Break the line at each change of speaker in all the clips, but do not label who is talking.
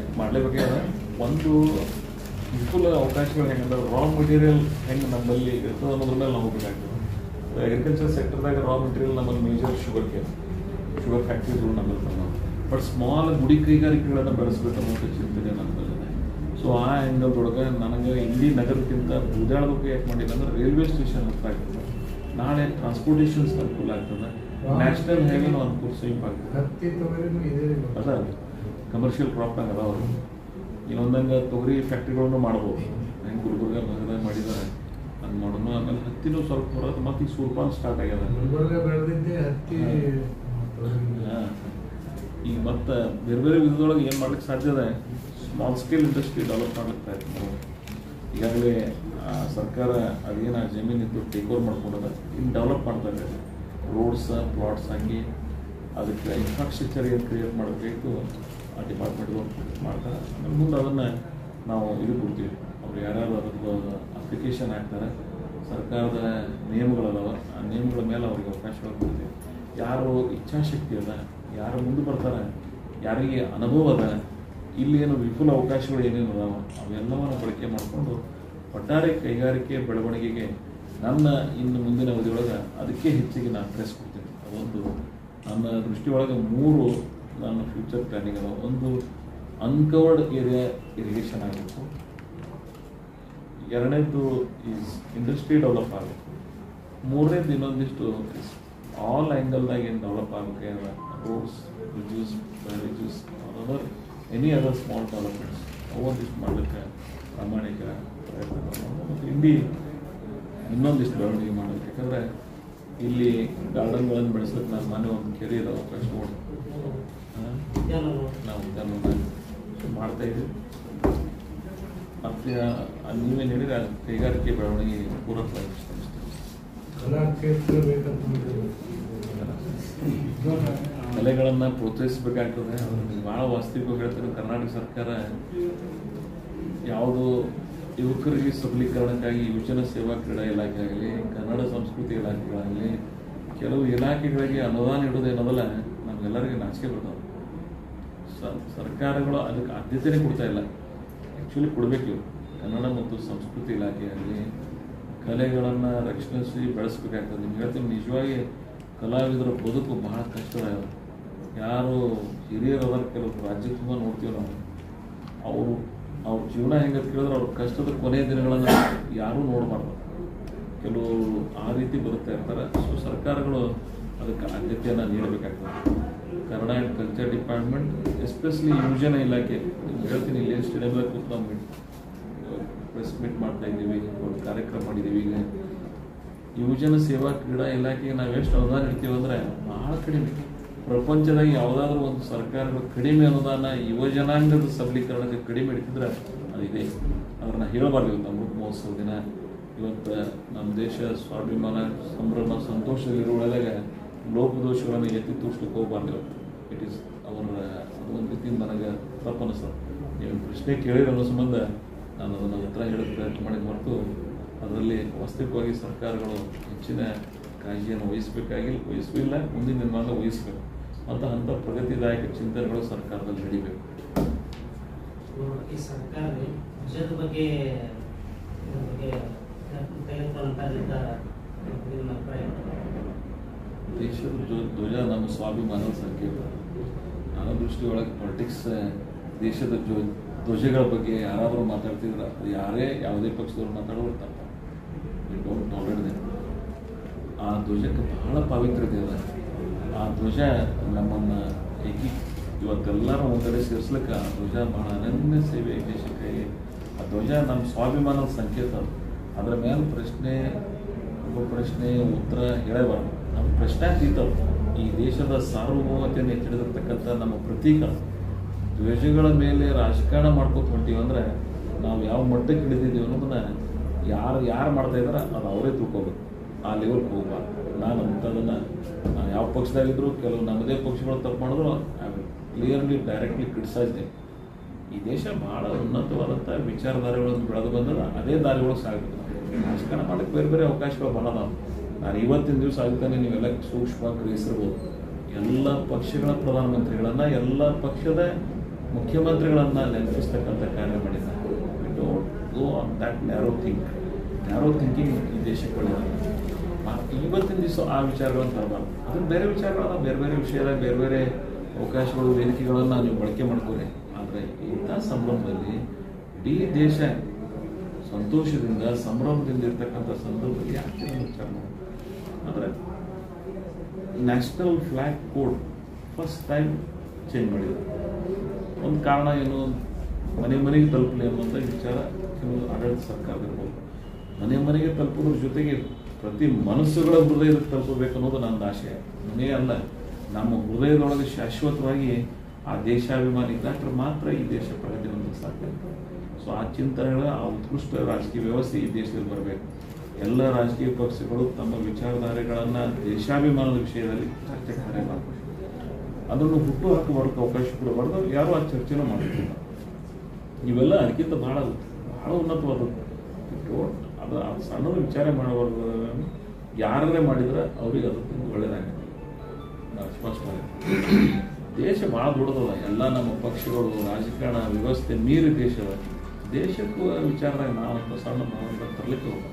ಮಾಡಲೇಬೇಕಾದ ಒಂದು ವಿಪುಲ ಅವಕಾಶಗಳು ಹೆಂಗಂದ್ರೆ ರಾ ಮಟೀರಿಯಲ್ ಹೆಂಗೆ ನಮ್ಮಲ್ಲಿ ಇರ್ತದೆ ಅನ್ನೋದ್ರ ಮೇಲೆ ನಾವು ಹೋಗ್ಬೇಕಾಗ್ತದೆ ಅಗ್ರಿಕಲ್ಚರ್ ಸೆಕ್ಟರ್ದಾಗ ರಾ ಮಟೀರಿಯಲ್ ನಮ್ಮಲ್ಲಿ ಮೇಜರ್ ಶುಗರ್ ಕೇನ್ ಶುಗರ್ ಫ್ಯಾಕ್ಟ್ರಿಗಳು ನಮ್ಮಲ್ಲಿ ನಾವು ಬಟ್ ಸ್ಮಾಲ್ ಗುಡಿ ಕೈಗಾರಿಕೆಗಳನ್ನು ಬೆಳೆಸಬೇಕು ಅನ್ನೋ ಚಿಂತನೆ ನಮ್ಮಲ್ಲಿದೆ ಸೊ ಆ ಆ್ಯಂಗಲ್ ಒಳಗೆ ನನಗೆ ಇಡೀ ನಗರಕ್ಕಿಂತ ಬೂದಾಳಬೇಕು ಯಾಕೆ ಮಾಡಿಲ್ಲ ಅಂದ್ರೆ ರೈಲ್ವೆ ಸ್ಟೇಷನ್ ಹತ್ರ ಆಗ್ತದೆ ನಾಳೆ ಟ್ರಾನ್ಸ್ಪೋರ್ಟೇಷನ್ಸ್ ಅನುಕೂಲ ಆಗ್ತದೆ ನ್ಯಾಷನಲ್ ಹೈವೇನು ಅನುಕೂಲ ಸ್ವೀಪ್ ಆಗ್ತದೆ
ಹತ್ತಿ ತೊಗರಿನೂ ಇದೆ
ಅದ ಕಮರ್ಷಿಯಲ್ ಕ್ರಾಪ್ನಾಗ ಅದಾವ ಇನ್ನೊಂದಂಗೆ ತೊಗರಿ ಫ್ಯಾಕ್ಟ್ರಿಗಳನ್ನು ಮಾಡ್ಬೋದು ಹೆಂಗೆ ಗುಲ್ಬರ್ಗ ನಗರದಾಗ ಮಾಡಿದ್ದಾರೆ ಹಂಗೆ ಮಾಡೋಣ ಆಮೇಲೆ ಹತ್ತಿನೂ ಸ್ವಲ್ಪ ಬರೋದು ಮತ್ತೆ ಈಗ ಸೂರ್ಪಾನ್ ಸ್ಟಾರ್ಟ್ ಆಗ್ಯದ
ಗುಲ್ಬರ್ಗ ಬೆಳೆದಿದ್ದೆ ಹತ್ತಿ ತೊಗರಿ
ಹಾ. ಈಗ ಮತ್ತೆ ಬೇರೆ ಬೇರೆ ವಿಧದೊಳಗೆ ಏನು ಮಾಡ್ಲಿಕ್ಕೆ ಸಾಧ್ಯ ಇದೆ ಸ್ಮಾಲ್ ಸ್ಕೇಲ್ ಇಂಡಸ್ಟ್ರಿ ಡೆವಲಪ್ ಮಾಡ್ಲಿಕ್ಕೆ ಪ್ರಯತ್ನ ಮಾಡೋದು ಈಗಾಗಲೇ ಆ, ಸರ್ಕಾರ ಅದೇನು ಆ ಜಮೀನಿದ್ದು ಟೇಕ್ ಓವರ್ ಮಾಡ್ಕೊಂಡದ ಇನ್ನು ಡೆವಲಪ್ ಮಾಡ್ತಾ ಇದ್ದಾರೆ ರೋಡ್ಸ್ ಪ್ಲಾಟ್ಸ್ ಆಗಿ ಅದಕ್ಕೆ ಇನ್ಫ್ರಾಸ್ಟ್ರಕ್ಚರ್ ಏನು ಕ್ರಿಯೇಟ್ ಮಾಡಬೇಕು ಆ ಡಿಪಾರ್ಟ್ಮೆಂಟ್ಗಳು ಮಾಡ್ತಾರೆ ಆಮೇಲೆ ಮುಂದೆ ಅದನ್ನು ನಾವು ಇದು ಕೊಡ್ತೀವಿ ಅವ್ರು ಯಾರ್ಯಾರು ಅದ್ರದ್ದು ಅಪ್ಲಿಕೇಶನ್ ಹಾಕ್ತಾರೆ ಸರ್ಕಾರದ ನಿಯಮಗಳದಾವ ಆ ನಿಯಮಗಳ ಮೇಲೆ ಅವ್ರಿಗೆ ಅವಕಾಶಗಳು ಕೊಡ್ತೀವಿ ಯಾರು ಇಚ್ಛಾಶಕ್ತಿ ಅದ ಯಾರು ಮುಂದೆ ಬರ್ತಾರೆ ಯಾರಿಗೆ ಅನುಭವ ಅದ ಇಲ್ಲಿ ಏನು ವಿಪುಲ ಅವಕಾಶಗಳು ಏನೇನು ಅದಾವ ಅವೆಲ್ಲವನ್ನು ಬಳಕೆ ಮಾಡಿಕೊಂಡು ಒಟ್ಟಾರೆ ಕೈಗಾರಿಕೆ ಬೆಳವಣಿಗೆಗೆ ನನ್ನ ಇನ್ನು ಮುಂದಿನ ಅವಧಿಯೊಳಗೆ ಅದಕ್ಕೆ ಹೆಚ್ಚಿಗೆ ನಾನು ಪ್ರೆಸ್ ಕೊಡ್ತೀನಿ ಅದೊಂದು ನನ್ನ ದೃಷ್ಟಿಯೊಳಗೆ ಮೂರು ನನ್ನ ಫ್ಯೂಚರ್ ಪ್ಲಾನಿಂಗ್ ಅದಾವ ಒಂದು ಅನ್ಕವರ್ಡ್ ಏರಿಯಾ ಇರಿಗೇಷನ್ ಆಗಬೇಕು ಎರಡನೇದು ಈಸ್ ಇಂಡಸ್ಟ್ರಿ ಡೆವಲಪ್ ಆಗಬೇಕು ಮೂರನೇದು ಇನ್ನೊಂದಿಷ್ಟು ಆಲ್ ಆ್ಯಂಗಲ್ದಾಗ ಏನು ಡೆವಲಪ್ ಆಗಬೇಕು roads bridges barrages other any other small developments ಅವೊಂದಿಷ್ಟು ಮಾಡಲಿಕ್ಕೆ ಪ್ರಾಮಾಣಿಕ ಪ್ರಯತ್ನ ಮಾಡೋದು ಮತ್ತು ಇಲ್ಲಿ ಇನ್ನೊಂದಿಷ್ಟು ಬೆಳವಣಿಗೆ ಮಾಡಬೇಕು ಯಾಕಂದರೆ ಇಲ್ಲಿ ಗಾರ್ಡನ್ಗಳನ್ನು ಬೆಳೆಸೋಕೆ ನಾನು ಮನೆ ಒಂದು ಕೆರೆ ಇರೋ ಅವಕಾಶ ನೋಡಿ ನಾವು ಉದ್ಯಾನವನ ಮಾಡ್ತಾ ಇದ್ದೀವಿ ಮತ್ತು ನೀವೇನು ಹೇಳಿದ್ರೆ ಆ ಕೈಗಾರಿಕೆ ಬೆಳವಣಿಗೆ ಪೂರಕವಾಗಿ
ಕಲಾ ಕ್ಷೇತ್ರ ಬೇಕಂತ
ಕಲೆಗಳನ್ನು ಪ್ರೋತ್ಸಾಹಿಸಬೇಕಾಗ್ತದೆ ಭಾಳ ವಾಸ್ತವಿಕವಾಗಿ ಹೇಳ್ತಾರೆ ಕರ್ನಾಟಕ ಸರ್ಕಾರ ಯಾವುದು ಯುವಕರಿಗೆ ಸಬಲೀಕರಣಕ್ಕಾಗಿ ಯುವಜನ ಸೇವಾ ಕ್ರೀಡಾ ಇಲಾಖೆ ಆಗಲಿ ಕನ್ನಡ ಸಂಸ್ಕೃತಿ ಇಲಾಖೆಗಳಾಗಲಿ ಕೆಲವು ಇಲಾಖೆಗಳಿಗೆ ಅನುದಾನ ಇಡೋದು ಏನದಲ್ಲ ನಮಗೆಲ್ಲರಿಗೆ ನಾಚಿಕೆ ಬರ್ತಾವೆ ಸ- ಸರ್ಕಾರಗಳು ಅದಕ್ಕೆ ಆದ್ಯತೆನೇ ಕೊಡ್ತಾ ಇಲ್ಲ ಆ್ಯಕ್ಚುಲಿ ಕೊಡಬೇಕು ಕನ್ನಡ ಮತ್ತು ಸಂಸ್ಕೃತಿ ಇಲಾಖೆ ಆಗಲಿ ಕಲೆಗಳನ್ನು ರಕ್ಷಣಿಸಿ ಬೆಳೆಸ್ಬೇಕಾಗ್ತದೆ ನಿಮ್ಗೆ ಹೇಳ್ತೀನಿ ನಿಜವಾಗಿ ಕಲಾವಿದರ ಬದುಕು ಬಹಳ ಕಷ್ಟದಾಯ ಯಾರು ಹಿರಿಯರು ಅದಾರ ಕೆಲವು ರಾಜ್ಯ ತುಂಬ ನೋಡ್ತೀವಿ ನಾವು ಅವರು ಅವ್ರ ಜೀವನ ಹೆಂಗೆ ಕೇಳಿದ್ರೆ ಅವ್ರ ಕಷ್ಟದ ಕೊನೆಯ ದಿನಗಳನ್ನು ಯಾರೂ ನೋಡಬಾರ್ದು ಕೆಲವು ಆ ರೀತಿ ಬದುಕ್ತಾ ಇರ್ತಾರೆ ಸೊ ಸರ್ಕಾರಗಳು ಅದಕ್ಕೆ ಆದ್ಯತೆಯನ್ನು ನೀಡಬೇಕಾಗ್ತದೆ Kannada and culture department especially ಯುವಜನ ಇಲಾಖೆ ನಿಮ್ಗೆ ಹೇಳ್ತೀನಿ ಇಲ್ಲಿ ಸ್ಟೇಡಿಯಮ್ದಾಗ ಕೂತು ನಾವು ಮೀಟ್ ಪ್ರೆಸ್ ಮೀಟ್ ಮಾಡ್ತಾ ಇದ್ದೀವಿ ಒಂದು ಕಾರ್ಯಕ್ರಮ ಮಾಡಿದ್ದೀವಿ ಈಗ ಯುವಜನ ಸೇವಾ ಕ್ರೀಡಾ ಇಲಾಖೆಗೆ ನಾವು ಎಷ್ಟು ಅನುದಾನ ಇಡ್ತೀವಿ ಅಂದರೆ ಬಹಳ ಕಡಿಮೆ ಪ್ರಪಂಚದಾಗ ಯಾವುದಾದ್ರೂ ಒಂದು ಸರ್ಕಾರಗಳು ಕಡಿಮೆ ಅನುದಾನ ಯುವ ಜನಾಂಗದ ಸಬಲೀಕರಣಕ್ಕೆ ಕಡಿಮೆ ಇಡ್ತಿದ್ರೆ ಅದಿದೆ ಅದನ್ನ ಹೇಳಬಾರ್ದು ಇವತ್ತು ಅಮೃತ ಮಹೋತ್ಸವ ದಿನ ಇವತ್ತು ನಮ್ಮ ದೇಶ ಸ್ವಾಭಿಮಾನ ಸಂಭ್ರಮ ಸಂತೋಷದಲ್ಲಿರುವಾಗ ಲೋಪದೋಷಗಳನ್ನು ಎತ್ತಿ ತೋರಿಸ್ಲಿಕ್ಕೆ ಹೋಗ್ಬಾರ್ದು ಇಟ್ ಈಸ್ ಅವರ ಅದು ಒಂದು ರೀತಿಯಿಂದ ನನಗೆ ತಪ್ಪು ಅನಿಸ್ತದೆ ನೀವು ಪ್ರಶ್ನೆ ಕೇಳಿರೋ ಅನ್ನೋ ಸಂಬಂಧ ನಾನು ಅದನ್ನು ಹತ್ರ ಹೇಳೋಕ್ಕೆ ಪ್ರಯತ್ನ ಮಾಡಿ ಹೊರತು ಅದರಲ್ಲಿ ವಾಸ್ತವಿಕವಾಗಿ ಸರ್ಕಾರಗಳು ಹೆಚ್ಚಿನ ಕಾಳಜಿಯನ್ನು ವಹಿಸಬೇಕಾಗಿ ವಹಿಸಲಿಲ್ಲ ಮುಂದಿನ ದಿನಮಾನ ವಹಿಸಬೇಕು ಮತ್ತು ಅಂಥ ಪ್ರಗತಿದಾಯಕ ಚಿಂತನೆಗಳು ಸರ್ಕಾರದಲ್ಲಿ ನಡಿಬೇಕು
ಈ ಸರ್ಕಾರ ಧ್ವಜದ ಬಗ್ಗೆ ಇದ್ರ ಬಗ್ಗೆ ತೆಗೆದುಕೊಂಡಂತ ನಿರ್ಧಾರ ನಿಮ್ಮ ಅಭಿಪ್ರಾಯ
ದೇಶದ ಧ್ವ- ಧ್ವಜ ನಮ್ಮ ಸ್ವಾಭಿಮಾನದ ಸಂಕೇತ ನನ್ನ ದೃಷ್ಟಿಯೊಳಗೆ ಪಾಲಿಟಿಕ್ಸ್ ದೇಶದ ಧ್ವ ಧ್ವಜಗಳ ಬಗ್ಗೆ ಯಾರಾದರೂ ಮಾತಾಡ್ತಿದ್ರೆ ಅದು ಯಾರೇ ಯಾವುದೇ ಪಕ್ಷದವ್ರು ಮಾತಾಡೋರು ತಪ್ಪ ಡೋಂಟ್ ಟಾಲರೇಟ್ ದೆಮ್ ಆ ಧ್ವಜಕ್ಕೆ ಬಹಳ ಪಾವಿತ್ರ್ಯತೆ ಇದೆ ಆ ಧ್ವಜ ನಮ್ಮನ್ನು ಏಕಿ ಇವತ್ತೆಲ್ಲರೂ ಒಂದು ಕಡೆ ಸೇರಿಸ್ಲಿಕ್ಕೆ ಆ ಧ್ವಜ ಬಹಳ ಅನನ್ಯ ಸೇವೆ ದೇಶಕ್ಕೆ ಆ ಧ್ವಜ ನಮ್ಮ ಸ್ವಾಭಿಮಾನದ ಸಂಕೇತ ಅದು ಅದರ ಮೇಲೆ ಪ್ರಶ್ನೆ ಒಬ್ಬ ಪ್ರಶ್ನೆ ಉತ್ತರ ಹೇಳಬಾರ್ದು ನಮ್ಮ ಪ್ರಶ್ನಾತೀತ ಅದು. ಈ ದೇಶದ ಸಾರ್ವಭೌಮತೆಯನ್ನು ಎತ್ತಿಡಿದಿರ್ತಕ್ಕಂಥ ನಮ್ಮ ಪ್ರತೀಕ ಧ್ವಜಗಳ ಮೇಲೆ ರಾಜಕಾರಣ ಮಾಡ್ಕೊತ ಹೊಂಟೀವಿ ಅಂದ್ರೆ ನಾವು ಯಾವ ಮಟ್ಟಕ್ಕೆ ಹಿಡಿದಿದ್ದೀವಿ ಅನ್ನೋದನ್ನ ಯಾರು ಯಾರು ಮಾಡ್ತಾ ಇದಾರೆ ಅದು ಅವರೇ ತಿಳ್ಕೊಬೇಕು ಆ ಲೆವೆಲ್ಗೆ ಹೋಗ್ಬಾರ್ದು ನಾನು ಅಂಥದನ್ನು ನಾನು ಯಾವ ಪಕ್ಷದಾಗಿದ್ರು ಕೆಲವು ನಮ್ಮದೇ ಪಕ್ಷಗಳು ತಪ್ಪು ಮಾಡಿದ್ರು ಕ್ಲಿಯರ್ಲಿ ಡೈರೆಕ್ಟ್ಲಿ ಕ್ರಿಟಿಸೈಸ್ದೆ ಈ ದೇಶ ಬಹಳ ಉನ್ನತವಾದಂಥ ವಿಚಾರಧಾರೆಗಳನ್ನು ಬೆಳೆದು ಬಂದದ ಅದೇ ದಾರಿಯೊಳಗೆ ಸಾಗಬೇಕು ನಾವು ರಾಜಕಾರಣ ಮಾಡಕ್ಕೆ ಬೇರೆ ಬೇರೆ ಅವಕಾಶಗಳು ಬಹಳ ಅದಾವ ನಾನು ಇವತ್ತಿನ ದಿವಸ ಆಗ್ತಾನೆ ನೀವೆಲ್ಲ ಸೂಕ್ಷ್ಮವಾಗಿ ಗ್ರಹಿಸಿರ್ಬೋದು ಎಲ್ಲ ಪಕ್ಷಗಳ ಪ್ರಧಾನಮಂತ್ರಿಗಳನ್ನ ಎಲ್ಲ ಪಕ್ಷದ ಮುಖ್ಯಮಂತ್ರಿಗಳನ್ನ ನೆನಪಿಸ್ತಕ್ಕಂಥ ಕಾರ್ಯ ಮಾಡಿದ don't go on that narrow think narrow thinking ಈ ದೇಶಕ್ಕೆ ಒಳ್ಳೆಯದಲ್ಲ ಆ- ಇವತ್ತಿನ ದಿವಸ ಆ ವಿಚಾರಗಳನ್ನು ತರಬಾರ್ದು ಅದನ್ನ ಬೇರೆ ವಿಚಾರಗಳನ್ನ ಬೇರೆ ಬೇರೆ ವಿಷಯದಾಗ ಬೇರೆ ಬೇರೆ ಅವಕಾಶಗಳು ವೇದಿಕೆಗಳನ್ನು ನೀವು ಬಳಕೆ ಮಾಡ್ಕೋರಿ ಆದರೆ ಇಂಥ ಸಂಭ್ರಮದಲ್ಲಿ ಇಡೀ ದೇಶ ಸಂತೋಷದಿಂದ ಸಂಭ್ರಮದಿಂದ ಇರ್ತಕ್ಕಂಥ ಸಂದರ್ಭದಲ್ಲಿ ಯಾಕೆ ನಾವು ವಿಚಾರ ಮಾಡೋದು ಆದರೆ national flag code first time change ಮಾಡಿದ್ರು ಒಂದು ಕಾರಣ ಏನು ಮನೆ ಮನೆಗೆ ತಲುಪಲಿ ಅನ್ನುವಂಥ ವಿಚಾರ ಕೆಲವು ಆಡಳಿತ ಸರ್ಕಾರದ ಇರ್ಬೋದು ಮನೆ ಮನೆಗೆ ತಲುಪೋದ್ರ ಜೊತೆಗೆ ಪ್ರತಿ ಮನಸ್ಸುಗಳ ಹೃದಯಕ್ಕೆ ತಲುಪಬೇಕು ಅನ್ನೋದು ನನ್ನ ಆಶಯ ಮನೆ ಅಲ್ಲ ನಮ್ಮ ಹೃದಯದೊಳಗೆ ಶಾಶ್ವತವಾಗಿ ಆ ದೇಶಾಭಿಮಾನಿ ಇದ್ದಾಗ ಮಾತ್ರ ಈ ದೇಶ ಪ್ರಗತಿ ಹೊಂದಕ್ಕೆ ಸಾಧ್ಯ ಸೊ ಆ ಚಿಂತನೆಗಳ ಆ ಉತ್ಕೃಷ್ಟ ರಾಜಕೀಯ ವ್ಯವಸ್ಥೆ ಈ ದೇಶದಲ್ಲಿ ಬರಬೇಕು ಎಲ್ಲ ರಾಜಕೀಯ ಪಕ್ಷಗಳು ತಮ್ಮ ವಿಚಾರಧಾರೆಗಳನ್ನು ದೇಶಾಭಿಮಾನದ ವಿಷಯದಲ್ಲಿ ಚರ್ಚೆ ಕಾರ್ಯ ಮಾಡಬೇಕು ಅದನ್ನು ಹುಟ್ಟು ಹಾಕಿ ಬರೋಕ್ಕೆ ಅವಕಾಶ ಕೊಡಬಾರ್ದು ಯಾರು ಆ ಚರ್ಚೆನೂ ಮಾಡಿರ್ತಿಲ್ಲ ಇವೆಲ್ಲ ಅದಕ್ಕಿಂತ ಬಹಳ ಬಹಳ ಉನ್ನತವಾದದ್ದು Don't- ಅದು ಅದು ಸಣ್ಣದು ವಿಚಾರ ಮಾಡಬಾರ್ದು ಯಾರೇ ಮಾಡಿದ್ರೆ ಅವ್ರಿಗೆ ಅದು ಒಳ್ಳೇದಾಗುತ್ತೆ ನಾವು ಸ್ಪಷ್ಟವಾಗಿ ದೇಶ ಭಾಳ ದೊಡ್ಡದದ ಎಲ್ಲ ನಮ್ಮ ಪಕ್ಷಗಳು ರಾಜಕಾರಣ ವ್ಯವಸ್ಥೆ ಮೀರಿ ದೇಶ ಅದ. ದೇಶಕ್ಕೂ ವಿಚಾರದಾಗ ನಾವು ಅಂತ ಸಣ್ಣ ನಾವು ತರಲಿಕ್ಕೆ ಹೋಗ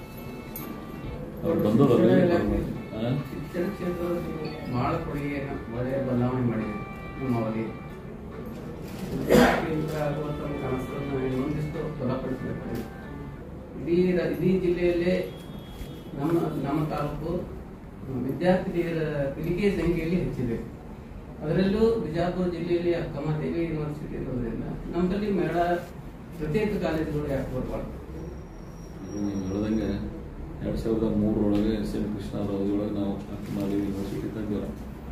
ಅವ್ರು ಬಂದವರು
ಶಿಕ್ಷಣ ಕ್ಷೇತ್ರದಲ್ಲಿ ಬಹಳ ಕೊಡುಗೆಯನ್ನು ಒಳ್ಳೆಯ ಬದಲಾವಣೆ ಮಾಡಿದೆ ನಮ್ಮ ಅವಧಿ ವಿದ್ಯಾರ್ಥಿಯಿಂದ ಆಗುವಂಥ ಕನಸನ್ನು ಇನ್ನೊಂದಿಷ್ಟು ಬಲಪಡಿಸಬೇಕು ಇಡೀ ರ- ಇಡೀ ಜಿಲ್ಲೆಯಲ್ಲೇ ನಮ್ಮ ನಮ್ಮ ತಾಲೂಕು ವಿದ್ಯಾರ್ಥಿನಿಯರ ಕಲಿಕೆಯ ಸಂಖ್ಯೆಯಲ್ಲಿ ಹೆಚ್ಚಿದೆ ಅದರಲ್ಲೂ ಬಿಜಾಪುರ ಜಿಲ್ಲೆಯಲ್ಲಿ ಅಕ್ಕಮದೇವಿ ಯೂನಿವರ್ಸಿಟಿ ಇರೋದ್ರಿಂದ ನಮ್ಮಲ್ಲಿ ಮಹಿಳಾ ಪ್ರತ್ಯೇಕ ಕಾಲೇಜುಗಳು ಯಾಕೆ ಬರಬಾರ್ದು
ನೀವು ಹೇಳ್ದಂಗೆ ಎರಡು ಸಾವಿರದ ಮೂರರೊಳಗೆ ಎಸ್ ಎನ್ ಕೃಷ್ಣ ಅವಧಿಯೊಳಗೆ ನಾವು ಅಕ್ಕಮಾಲಿ ಯೂನಿವರ್ಸಿಟಿ ತಂದೇವೆ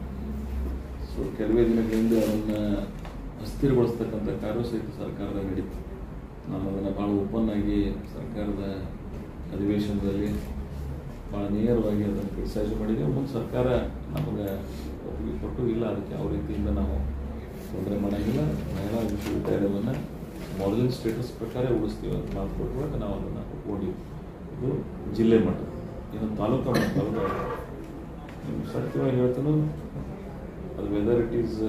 ಸೊ ಕೆಲವೇ ದಿನಗಳಿಂದ ಅದನ್ನ ಅಸ್ಥಿರಗೊಳಿಸ್ತಕ್ಕಂಥ ಕಾರ್ಯ ಸಹಿತ ಸರ್ಕಾರದ ನಡೀತು ನಾನು ಅದನ್ನು ಭಾಳ ಓಪನ್ ಆಗಿ ಸರ್ಕಾರದ ಅಧಿವೇಶನದಲ್ಲಿ ಭಾಳ ನೇರವಾಗಿ ಅದನ್ನು ಕ್ರಿಟಿಸೈಸ್ ಮಾಡಿದ್ದೇವೆ ಮುಂದೆ ಸರ್ಕಾರ ನಮಗೆ ಒಪ್ಪಿಗೆ ಕೊಟ್ಟು ಇಲ್ಲ ಅದಕ್ಕೆ ಯಾವ ರೀತಿಯಿಂದ ನಾವು ತೊಂದರೆ ಮಾಡೋಂಗಿಲ್ಲ ಮಹಿಳಾ ವಿಶ್ವವಿದ್ಯಾಲಯವನ್ನು ಮಾಡೆಲಿಂಗ್ ಸ್ಟೇಟಸ್ ಪ್ರಕಾರ ಉಳಿಸ್ತೀವಿ ಅಂತ ಮಾಡಿಕೊಟ್ಟಾಗ ನಾವು ಅದನ್ನು ಒಪ್ಕೊಂಡಿವಿ ಇದು ಜಿಲ್ಲೆ ಮಟ್ಟ ಇನ್ನು ತಾಲೂಕು ಮಟ್ಟ ತಾಲೂಕು ನಿಮ್ಗೆ ಸತ್ಯವಾಗಿ ಹೇಳ್ತೀನಿ ಅದು whether it is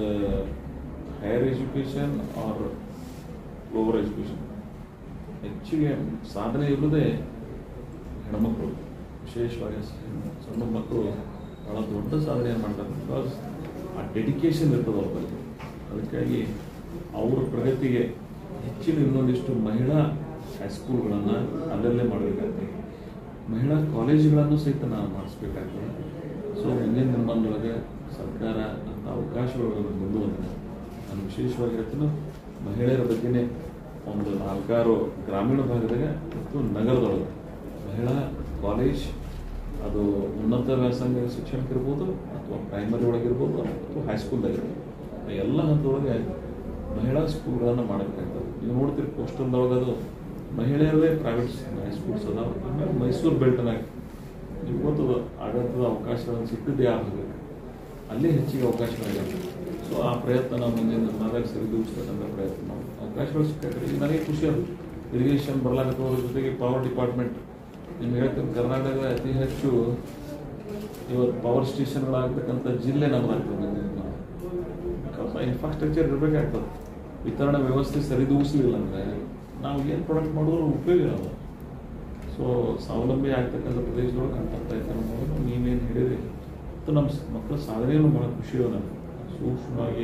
higher education or lower education ಹೆಚ್ಚಿಗೆ ಸಾಧನೆ ಇಲ್ಲದೆ ಹೆಣ್ಮಕ್ಳು ವಿಶೇಷವಾಗಿ ಸಣ್ಣ ಮಕ್ಕಳು ಭಾಳ ದೊಡ್ಡ ಸಾಧನೆಯನ್ನು ಮಾಡ್ತಾರೆ ಬಿಕಾಸ್ ಆ ಡೆಡಿಕೇಶನ್ ಇರ್ತದೆ ಅವ್ರ ಬಗ್ಗೆ ಅದಕ್ಕಾಗಿ ಅವ್ರ ಪ್ರಗತಿಗೆ ಹೆಚ್ಚಿನ ಇನ್ನೊಂದಿಷ್ಟು ಮಹಿಳಾ ಹೈಸ್ಕೂಲ್ಗಳನ್ನು ಅಲ್ಲಲ್ಲೇ ಮಾಡಬೇಕಾಗ್ತದೆ ಮಹಿಳಾ ಕಾಲೇಜುಗಳನ್ನು ಸಹಿತ ನಾವು ಮಾಡಿಸ್ಬೇಕಾಗ್ತದೆ ಸೊ ಮುಂದಿನ ದಿನಮಾನದೊಳಗೆ ಸರ್ಕಾರ ಅಂತ ಅವಕಾಶಗಳನ್ನು ಮುಂದುವರೆದ ನಾನು ವಿಶೇಷವಾಗಿ ಹೇಳ್ತೀನಿ ಮಹಿಳೆಯರ ಬಗ್ಗೆನೇ ಒಂದು ನಾಲ್ಕಾರು ಗ್ರಾಮೀಣ ಭಾಗದಾಗ ಮತ್ತು ನಗರದೊಳಗೆ ಮಹಿಳಾ ಕಾಲೇಜ್ ಅದು ಉನ್ನತ ವ್ಯಾಸಂಗ ಶಿಕ್ಷಣಕ್ಕಿರ್ಬೋದು ಅಥವಾ ಪ್ರೈಮರಿ ಒಳಗಿರ್ಬೋದು ಅಥವಾ ಹೈಸ್ಕೂಲ್ದಾಗಿರ್ಬೋದು ಎಲ್ಲ ಹಂತದೊಳಗೆ ಮಹಿಳಾ ಸ್ಕೂಲ್ಗಳನ್ನು ಮಾಡಬೇಕಾಗ್ತದೆ ನೀವು ನೋಡ್ತೀರಿ ಕೋಸ್ಟಲ್ದೊಳಗೆ ಅದು ಮಹಿಳೆಯರದೇ ಪ್ರೈವೇಟ್ ಹೈಸ್ಕೂಲ್ಸ್ ಅದಾವ ಆಮೇಲೆ ಮೈಸೂರು ಬೆಲ್ಟ್ನಾಗ ನೀವು ಗೊತ್ತದ ಆಡಳಿತದ ಅವಕಾಶಗಳನ್ನು ಸಿಕ್ಕಿದ್ದು ಯಾರು ಬೇಕು ಅಲ್ಲೇ ಹೆಚ್ಚಿಗೆ ಅವಕಾಶಗಳಿವೆ ಸೊ ಆ ಪ್ರಯತ್ನ ನಾವು ಮುಂದಿನ ದಿನದಾಗ ಸರಿದೂಗಿಸ್ತಕ್ಕಂಥ ಪ್ರಯತ್ನ ನಾವು ಅವಕಾಶಗಳು ಸಿಕ್ಕಾಕ್ರಿ ಈಗ ನನಗೆ ಖುಷಿ ಅದು ಇರಿಗೇಷನ್ ಬರ್ಲಾಗತ್ತೋದ್ರ ಜೊತೆಗೆ ಪವರ್ ಡಿಪಾರ್ಟ್ಮೆಂಟ್ ನಿಮ್ಗೆ ಹೇಳ್ತೀನಿ ಕರ್ನಾಟಕದ ಅತಿ ಹೆಚ್ಚು ಇವತ್ತು ಪವರ್ ಸ್ಟೇಷನ್ಗಳಾಗ್ತಕ್ಕಂಥ ಜಿಲ್ಲೆ ನಮ್ಮದಾಗ್ತದೆ ಬಿಕಾಸ್ ಇನ್ಫ್ರಾಸ್ಟ್ರಕ್ಚರ್ ಇರಬೇಕಾಗ್ತದೆ ವಿತರಣಾ ವ್ಯವಸ್ಥೆ ಸರಿದೂಗಿಸಲಿಲ್ಲ ಅಂದರೆ ನಾವು ಏನು ಪ್ರಾಡಕ್ಟ್ ಮಾಡಿದ್ರು ಉಪಯೋಗ ಇರಲ್ಲ ಸೊ ಸ್ವಾವಲಂಬಿ ಆಗ್ತಕ್ಕಂಥ ಪ್ರದೇಶದೊಳಗೆ ಅಂತ ಐತೆ ಅನ್ನೋದು ನೀವೇನು ಹೇಳಿರಿ ಮತ್ತು ನಮ್ಮ ಸ- ಮಕ್ಕಳ ಸಾಧನೆಯನ್ನು ಭಾಳ ಖುಷಿ ಅದ ನನಗೆ ಸೂಕ್ಷ್ಮವಾಗಿ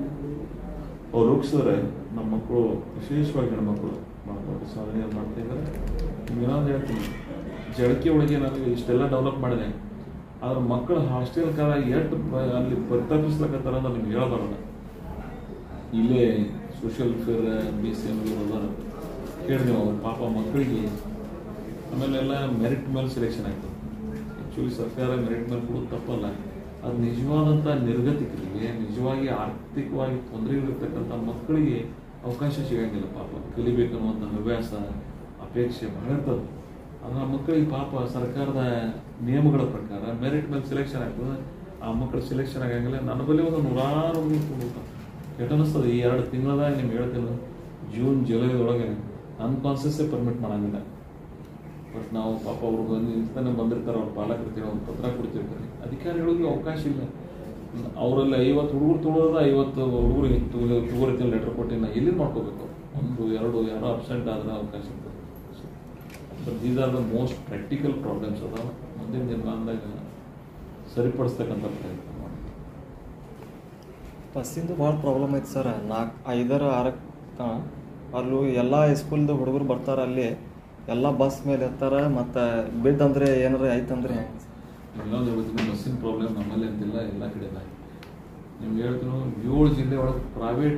ಅವ್ರು ರೂಪಿಸಿದ್ರೆ ನಮ್ಮ ಮಕ್ಕಳು ವಿಶೇಷವಾಗಿ ಹೆಣ್ಮಕ್ಳು ಭಾಳ ದೊಡ್ಡ ಸಾಧನೆಯನ್ನು ಮಾಡ್ತಾ ಇದ್ದಾರೆ ನಿಮ್ಗೆ ಇನ್ನೊಂದು ಹೇಳ್ತೀನಿ ಜಳಕೆ ಒಳಗೆ ನನಗೆ ಇಷ್ಟೆಲ್ಲ ಡೆವಲಪ್ ಮಾಡಿದೆ ಆದ್ರೆ ಮಕ್ಕಳು ಹಾಸ್ಟೆಲ್ ಕಾಲ ಎಷ್ಟು ಬ- ಅಲ್ಲಿ ಪರಿತಪಿಸ್ಲಕತ್ತಾರ ಅಂದ್ರೆ ನಿಮ್ಗೆ ಹೇಳಬಾರಲ್ಲ ಇಲ್ಲೇ social fair B C M ಅದಾರ ಕೇಳಿ ನೀವು ಪಾಪ ಮಕ್ಕಳಿಗೆ ಆಮೇಲೆ ಎಲ್ಲ ಮೆರಿಟ್ ಮೇಲೆ ಸೆಲೆಕ್ಷನ್ ಆಗ್ತದೆ ಆ್ಯಕ್ಚುಲಿ ಸರ್ಕಾರ ಮೆರಿಟ್ ಮೇಲೆ ಕೊಡೋದು ತಪ್ಪಲ್ಲ ಅದು ನಿಜವಾದಂಥ ನಿರ್ಗತಿಕರಿಗೆ ನಿಜವಾಗಿ ಆರ್ಥಿಕವಾಗಿ ತೊಂದರೆ ಇರತಕ್ಕಂಥ ಮಕ್ಕಳಿಗೆ ಅವಕಾಶ ಸಿಗಂಗಿಲ್ಲ ಪಾಪ ಕಲಿಬೇಕನ್ನುವಂಥ ಹವ್ಯಾಸ ಅಪೇಕ್ಷೆ ಬಹಳ ಇರ್ತದೆ ಅದು ಆ ಮಕ್ಕಳಿಗೆ ಪಾಪ ಸರ್ಕಾರದ ನಿಯಮಗಳ ಪ್ರಕಾರ ಮೆರಿಟ್ ಮೇಲೆ ಸೆಲೆಕ್ಷನ್ ಆಗ್ತದೆ ಆ ಮಕ್ಕಳು ಸೆಲೆಕ್ಷನ್ ಆಗಂಗಿಲ್ಲ ನನ್ನ ಬಳಿ ಒಂದು ನೂರಾರು ಕೆಟ್ಟ ಅನಿಸ್ತದೆ ಈ ಎರಡು ತಿಂಗಳದಾಗ ನಿಮ್ಗೆ ಹೇಳ್ತೀನಿ ಜೂನ್ ಜುಲೈದೊಳಗೆ ಅನ್ಕಾನ್ಸಿಯಸ್ಸೇ ಪರ್ಮಿಟ್ ಮಾಡಂಗಿಲ್ಲ ಬಟ್ ನಾವು ಪಾಪ ಅವ್ರಿಗೆ ನಿಂತಾನೆ ಬಂದಿರ್ತಾರೆ ಅವ್ರ ಪಾಲಕರಿಗೆ ಒಂದು ಪತ್ರ ಕೊಡ್ತಿರ್ತಾರೆ ಅಧಿಕಾರಿಗಳಿಗೆ ಅವಕಾಶ ಇಲ್ಲ ಅವರಲ್ಲಿ ಐವತ್ತು ಹುಡುಗರು ತುಳಿದ್ರೆ ಐವತ್ತು ಹುಡುಗರಿಗೆ ತುಗುರಿತಿ ಲೆಟರ್ ಕೊಟ್ಟು ನಾ ಎಲ್ಲಿ ಮಾಡ್ಕೋಬೇಕು ಒಂದು ಎರಡು ಯಾರೋ ಅಬ್ಸೆಂಟ್ ಆದ್ರೆ ಅವಕಾಶ ಇರ್ತದೆ but these are the most practical problems ಅದಾವ ಮುಂದಿನ ದಿನಮಾನದಾಗ ಸರಿಪಡಿಸ್ತಕ್ಕಂಥ ಪ್ರಯತ್ನ ಮಾಡಿ
ಬಸ್ಸಿಂದು ಭಾಳ ಪ್ರಾಬ್ಲಮ್ ಐತೆ ಸರ್ ನಾಲ್ಕು ಐದರ ಆರಕ್ಕೆ ಅಲ್ಲೂ ಎಲ್ಲ ಸ್ಕೂಲ್ದು ಹುಡುಗರು ಬರ್ತಾರೆ ಅಲ್ಲಿ ಎಲ್ಲ ಬಸ್ ಮೇಲೆ ಇರ್ತಾರೆ ಮತ್ತು ಬಿದ್ದಂದ್ರೆ ಏನಾರ ಐತಂದ್ರೆ ಹೆಂಗೆ
ಇನ್ನೊಂದು ಹೇಳ್ತೀನಿ ಬಸ್ಸಿನ ಪ್ರಾಬ್ಲಮ್ ನಮ್ಮಲ್ಲಿ ಅಂತಿಲ್ಲ ಎಲ್ಲ ಕಡೆ ಇಲ್ಲ ನಿಮ್ಗೆ ಹೇಳ್ತೀನಿ ಏಳು ಜಿಲ್ಲೆ ಒಳಗೆ ಪ್ರೈವೇಟ್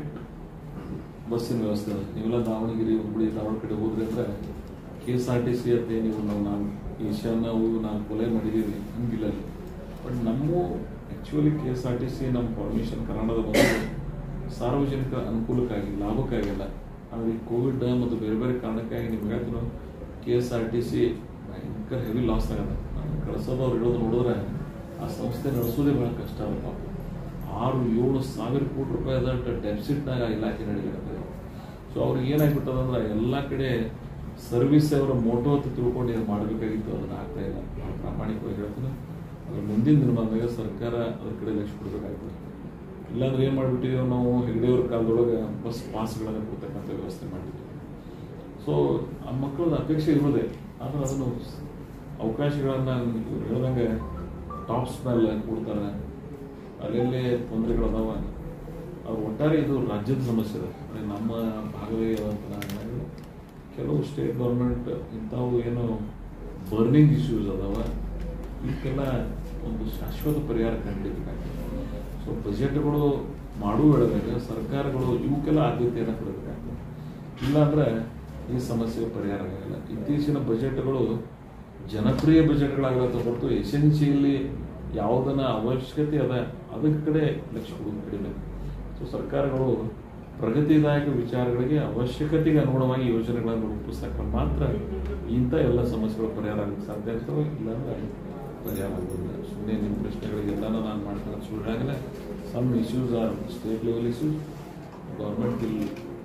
ಬಸ್ಸಿನ ವ್ಯವಸ್ಥೆ ಇದೆ ನೀವೆಲ್ಲ ದಾವಣಗೆರೆ ಹುಬ್ಬಳ್ಳಿ ಧಾರವಾಡ ಕಡೆ ಹೋದ್ರಿ ಅಂದ್ರೆ K S R T C ಅಂತ ನೀವು ನಾವು ನಾವು ಏಷ್ಯಾನ ನಾವು ನಾವು ಕೊಲೆ ಮಾಡಿದ್ದೀವಿ ಹಂಗಿಲ್ಲ ಅಲ್ಲಿ ಬಟ್ ನಮ್ಮ actually K S R T C ನಮ್ಮ ಪರ್ಮಿಷನ್ ಕನ್ನಡದ ಬಂದು ಸಾರ್ವಜನಿಕ ಅನುಕೂಲಕ್ಕಾಗಿ ಲಾಭಕ್ಕಾಗಿಲ್ಲ ಆದರೆ ಈ ಕೋವಿಡ್ ಮತ್ತು ಬೇರೆ ಬೇರೆ ಕಾರಣಕ್ಕಾಗಿ ನಿಮ್ಗೆ ಹೇಳ್ತೀನಿ K S R T C ಭಯಂಕರ ಹೆವಿ ಲಾಸ್ ಆಗತ್ತೆ ನಾನು ಕಳ್ಸೋದವ್ರು ಹೇಳೋದು ನೋಡಿದ್ರೆ ಆ ಸಂಸ್ಥೆ ನಡೆಸೋದೇ ಬಹಳ ಕಷ್ಟ ಆಗುತ್ತೆ ಪಾಪ ಆರು ಏಳು ಸಾವಿರ ಕೋಟಿ ರೂಪಾಯಿದ ಡೆಫಿಸಿಟ್ನಾಗ ಆ ಇಲಾಖೆ ನಡೀಲಿಕ್ಕೆ ಸೊ ಅವ್ರಿಗೆ ಏನಾಗ್ಬಿಟ್ಟದ ಅಂದ್ರೆ ಎಲ್ಲ ಕಡೆ ಸರ್ವಿಸ್ ಅವರ ಮೋಟೋ ಅಂತ ತಿಳ್ಕೊಂಡು ಏನು ಮಾಡಬೇಕಾಗಿತ್ತು ಅದನ್ನ ಆಗ್ತಾ ಇಲ್ಲ ನಾನು ಪ್ರಾಮಾಣಿಕವಾಗಿ ಹೇಳ್ತೀನಿ ಅದ್ರ ಮುಂದಿನ ದಿನಮಾನದಾಗ ಸರ್ಕಾರ ಅದ್ರ ಕಡೆ ಲಕ್ಷ್ಯ ಕೊಡಬೇಕಾಗ್ತದೆ ಇಲ್ಲಾಂದ್ರೆ ಏನು ಮಾಡಿಬಿಟ್ಟಿದ್ದೀವಿ ನಾವು ಹೆಗಡೆಯವ್ರ ಕಾಲದೊಳಗೆ ಬಸ್ ಪಾಸ್ಗಳನ್ನು ಕೊಡ್ತಕ್ಕಂಥ ವ್ಯವಸ್ಥೆ ಮಾಡಿದ್ವಿ ಸೊ ಆ ಮಕ್ಕಳದ ಅಪೇಕ್ಷೆ ಇರೋದೇ ಆದ್ರೆ ಅದನ್ನು ಅವಕಾಶಗಳನ್ನು ಇವ್ರು ಹೇಳ್ದಂಗೆ ಟಾಪ್ಸ್ ಮೇಲೆ ಕೊಡ್ತಾರೆ ಅಲ್ಲೆಲ್ಲೇ ತೊಂದರೆಗಳದಾವ ಅವ್ರು ಒಟ್ಟಾರೆ ಇದು ರಾಜ್ಯದ ಸಮಸ್ಯೆ ಇದೆ ಅಂದ್ರೆ ನಮ್ಮ ಭಾಗವೇ ಅಂತ ನಾನು ಹೇಳಿಲ್ಲ. ಕೆಲವು ಸ್ಟೇಟ್ ಗೌರ್ಮೆಂಟ್ ಇಂಥವು ಏನು ಬರ್ನಿಂಗ್ ಇಶ್ಯೂಸ್ ಅದಾವ ಇವಕ್ಕೆಲ್ಲ ಒಂದು ಶಾಶ್ವತ ಪರಿಹಾರ ಕಂಡಿಬೇಕಾಗ್ತದೆ ಸೊ ಬಜೆಟ್ಗಳು ಮಾಡುವ ವೇಳೆದಾಗ ಸರ್ಕಾರಗಳು ಇವಕ್ಕೆಲ್ಲ ಆದ್ಯತೆಯನ್ನು ಕೊಡಬೇಕಾಗ್ತದೆ ಇಲ್ಲಾಂದ್ರೆ ಈ ಸಮಸ್ಯೆ ಪರಿಹಾರ ಆಗಲ್ಲ ಇತ್ತೀಚಿನ ಬಜೆಟ್ಗಳು ಜನಪ್ರಿಯ ಬಜೆಟ್ಗಳಾಗತ್ತೆ ಹೊರತು ಎಸೆನ್ಸಿಯಲಿ ಯಾವುದನ್ನ ಅವಶ್ಯಕತೆ ಅದ ಅದಕ್ಕೆ ಕಡೆ ಲಕ್ಷ್ಯ ಕೊಡೋದು ಕಡಿಮೆ ಸೊ ಸರ್ಕಾರಗಳು ಪ್ರಗತಿದಾಯಕ ವಿಚಾರಗಳಿಗೆ ಅವಶ್ಯಕತೆಗೆ ಅನುಗುಣವಾಗಿ ಯೋಜನೆಗಳನ್ನು ರೂಪಿಸಕ್ಕೆ ಮಾತ್ರ ಇಂಥ ಎಲ್ಲ ಸಮಸ್ಯೆಗಳು ಪರಿಹಾರ ಆಗಕ್ಕೆ ಸಾಧ್ಯ ಆಗ್ತವೆ ಇಲ್ಲಾಂದ್ರೆ ಪರಿಹಾರ ಆಗೋದಿಲ್ಲ ಸುಮ್ಮನೆ ನಿಮ್ಮ ಪ್ರಶ್ನೆಗಳಿಗೆಲ್ಲನೂ ನಾನು ಮಾಡ್ತಾರೆ ಸುಳ್ಳಾಗಲ್ಲ some issues are state level issues government will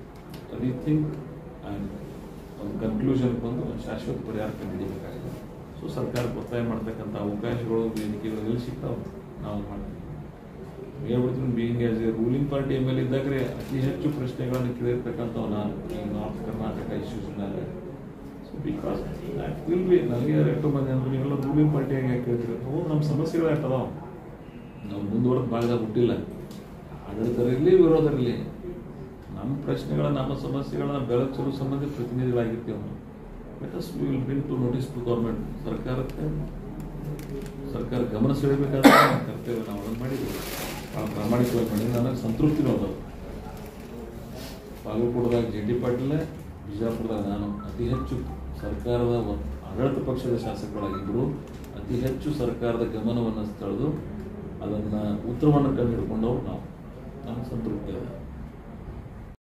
rethink and ಒಂದು ಕನ್ಕ್ಲೂಷನ್ ಬಂದು ಒಂದು ಶಾಶ್ವತ ಪರಿಹಾರ ಕಂಡುಹಿಡಿಯಬೇಕಾಗಿದೆ ಸೊ ಸರ್ಕಾರಕ್ಕೆ ಒತ್ತಾಯ ಮಾಡ್ತಕ್ಕಂಥ ಅವಕಾಶಗಳು ವೇದಿಕೆಗಳು ಎಲ್ಲಿ ಸಿಗ್ತಾವೆ ನಾವು ಮಾಡ್ತೀವಿ ಹೇಳ್ಬಿಡ್ತೀನಿ being as a ruling party M L ಇದ್ದಾಗಲೇ ಅತಿ ಹೆಚ್ಚು ಪ್ರಶ್ನೆಗಳನ್ನು ಕೇಳಿರ್ತಕ್ಕಂಥವು ನಾನು ಈ ನಾರ್ತ್ ಕರ್ನಾಟಕ ಇಶ್ಯೂಸ್ ಮೇಲೆ so because that will be ನನಗೆ ಎಷ್ಟು ಮಂದಿ ಅಂದ್ರೆ ನೀವೆಲ್ಲ ರೂಲಿಂಗ್ ಪಾರ್ಟಿಯಾಗಿ ಯಾಕೆ ಕೇಳ್ತೀರಿ ನಾವು ನಮ್ಮ ಸಮಸ್ಯೆಗಳು ಯಾಕದಾವ ನಾವು ಮುಂದುವರೆದ ಭಾಗದಾಗ ಹುಟ್ಟಿಲ್ಲ ಆಡಳಿತರಿರಲಿ ವಿರೋಧರಿರಲಿ ನಮ್ಮ ಪ್ರಶ್ನೆಗಳ ನಮ್ಮ ಸಮಸ್ಯೆಗಳನ್ನ ಬೆಳಕಿಸಲು ಸಂಬಂಧ ಪ್ರತಿನಿಧಿಗಳಾಗಿರ್ತೀವಿ ನಾವು let us we will bring to notice to government ಸರ್ಕಾರಕ್ಕೆ ಸರ್ಕಾರ ಗಮನ ಸೆಳೆಬೇಕಾದ ಕರ್ತವ್ಯ ನಾವು ಅದನ್ನು ಮಾಡಿದ್ದೀವಿ ಭಾಳ ಪ್ರಾಮಾಣಿಕವಾಗಿ ಮಾಡಿದ್ವಿ ನನಗೆ ಸಂತೃಪ್ತಿನೂ ಅದಾವ ಬಾಗಲಕೋಟದಾಗ ಜೆ ಡಿ ಪಾಟೀಲ್ ಬಿಜಾಪುರದಾಗ ನಾನು ಅತಿ ಹೆಚ್ಚು ಸರ್ಕಾರದ ಒ- ಆಡಳಿತ ಪಕ್ಷದ ಶಾಸಕರಾಗಿದ್ದರು ಅತಿ ಹೆಚ್ಚು ಸರ್ಕಾರದ ಗಮನವನ್ನು ಸೆಳೆದು ಅದನ್ನು ಉತ್ತರವನ್ನು ಕಂಡು ಹಿಡ್ಕೊಂಡವ್ರು ನಾವು ನನಗೆ ಸಂತೃಪ್ತಿ ಅದ